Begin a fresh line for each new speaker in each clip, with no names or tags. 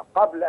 قبل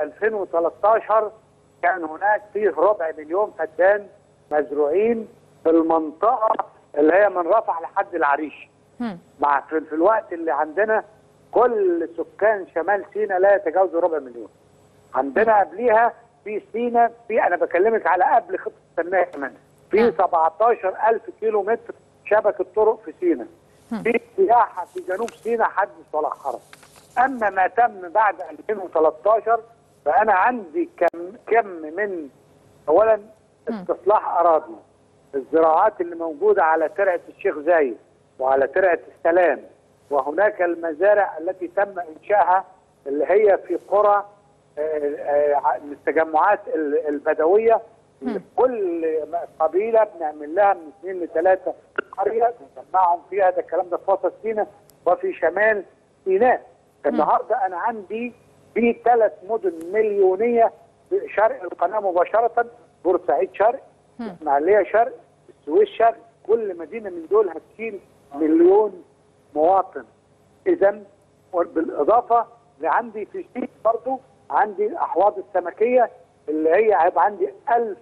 2013 كان هناك فيه ربع مليون فدان مزروعين في المنطقه اللي هي من رفح لحد العريش
هم.
مع في, في الوقت اللي عندنا كل سكان شمال سيناء لا يتجاوزوا ربع مليون عندنا قبليها في سيناء في انا بكلمك على قبل خطه التنميه كمان في
نعم.
17000 كيلو متر شبكه طرق في سيناء في سياحه في جنوب سيناء حدث ولا حرج اما ما تم بعد 2013 فانا عندي كم كم من اولا استصلاح اراضي الزراعات اللي موجوده على ترعه الشيخ زايد وعلى ترعه السلام وهناك المزارع التي تم انشائها اللي هي في قرى آه، آه، التجمعات ال- البدويه اللي كل قبيله بنعمل لها من اثنين لثلاثه قريه بنجمعهم فيها ده الكلام ده في وسط سيناء وفي شمال سيناء النهارده انا عندي في ثلاث مدن مليونيه في شرق القناه مباشره بورسعيد شرق اسماعيليه شرق السويس شرق كل مدينه من دول هتشيل مليون مواطن اذا بالاضافه لعندي في شيء برضو عندي الاحواض السمكيه اللي هي هيبقى عندي 1000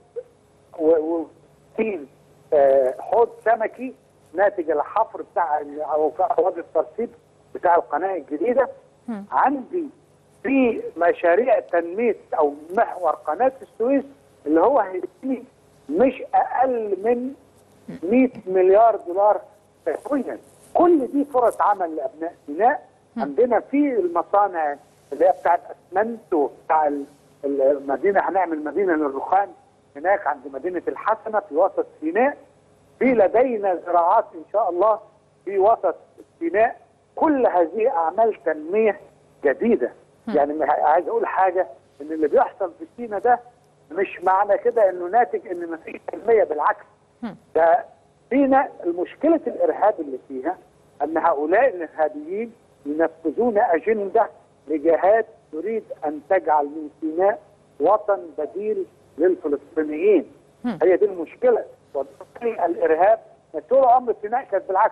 و و- آه، حوض سمكي ناتج الحفر بتاع ال- او في احواض الترسيب بتاع القناه الجديده عندي في مشاريع تنميه او محور قناه السويس اللي هو هيديني مش اقل من 100 مليار دولار سنويا كل دي فرص عمل لابناء سيناء عندنا في المصانع اللي هي بتاعت اسمنت وبتاع ال- المدينه هنعمل مدينه للرخام هناك عند مدينه الحسنه في وسط سيناء في لدينا زراعات ان شاء الله في وسط سيناء كل هذه اعمال تنميه جديده يعني م- عايز اقول حاجه ان اللي بيحصل في سيناء ده مش معنى كده انه ناتج ان مفيش تنميه بالعكس ده سيناء المشكله الارهاب اللي فيها ان هؤلاء الارهابيين ينفذون اجنده لجهات تريد ان تجعل من سيناء وطن بديل للفلسطينيين هي دي المشكله وبالتالي الارهاب طول عمر سيناء كانت بالعكس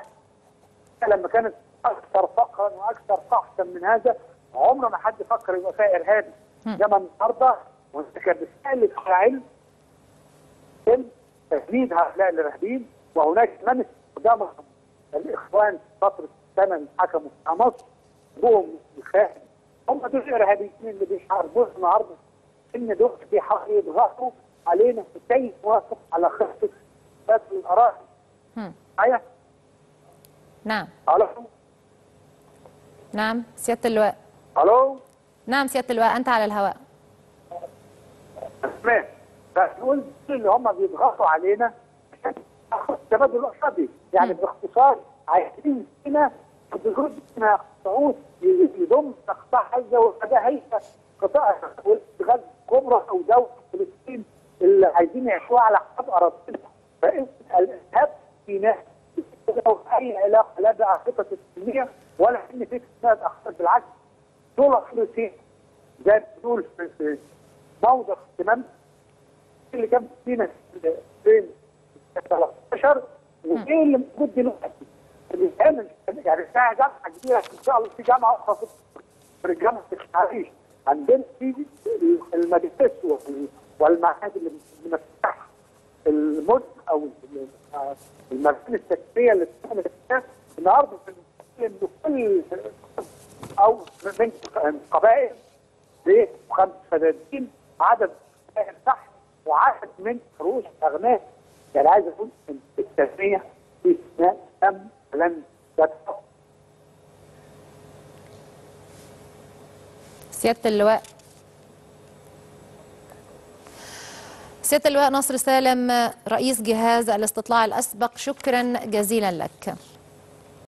لما كانت اكثر فقرا واكثر قحطا من هذا عمر ما حد فكر يبقى فيها ارهابي انما النهارده وانت كان بتسال على علم يتم تجنيد هؤلاء الارهابيين وهناك من استخدمهم الاخوان في فتره السنه اللي حكموا في مصر بهم الخارج هم دول الارهابيين اللي بيحاربونا النهارده ان دول بيحاولوا يضغطوا علينا كي نوافق على خطه قتل الاراضي
هم.
معايا؟
نعم
الو
نعم سيادة اللواء
الو
نعم سيادة اللواء أنت على الهواء
تمام فنقول اللي هم بيضغطوا علينا عشان ناخد تبادل اقتصادي يعني باختصار عايزين هنا بجزء من الصعود يضم قطاع غزه وده هيئه قطاع غزه كبرى او دوله فلسطين اللي عايزين يعيشوها على حساب اراضينا فإن الارهاب في ناس له اي علاقه لا بعاقبه التنميه ولا ان في اسناد اخطر بالعكس دول فلسطين زي ما بنقول في- في موضع اهتمام اللي كان فينا فين 13 وايه اللي موجود دلوقتي اللي كان يعني فيها جامعه كبيره ان شاء الله في جامعه اخرى في- في جامعه العريش عندنا في المدارس وال- والمعاهد اللي بنفتحها المد او ال- المباني التكفيه اللي بتعمل فيها النهارده بنتكلم بكل او من قبائل ليه؟ وخمس فدادين عدد تحت وعدد من رؤوس اغنام يعني عايز اقول ان التنميه في سيناء تم لن تتحقق
سيادة اللواء سيادة اللواء ناصر سالم رئيس جهاز الاستطلاع الأسبق شكرا جزيلا لك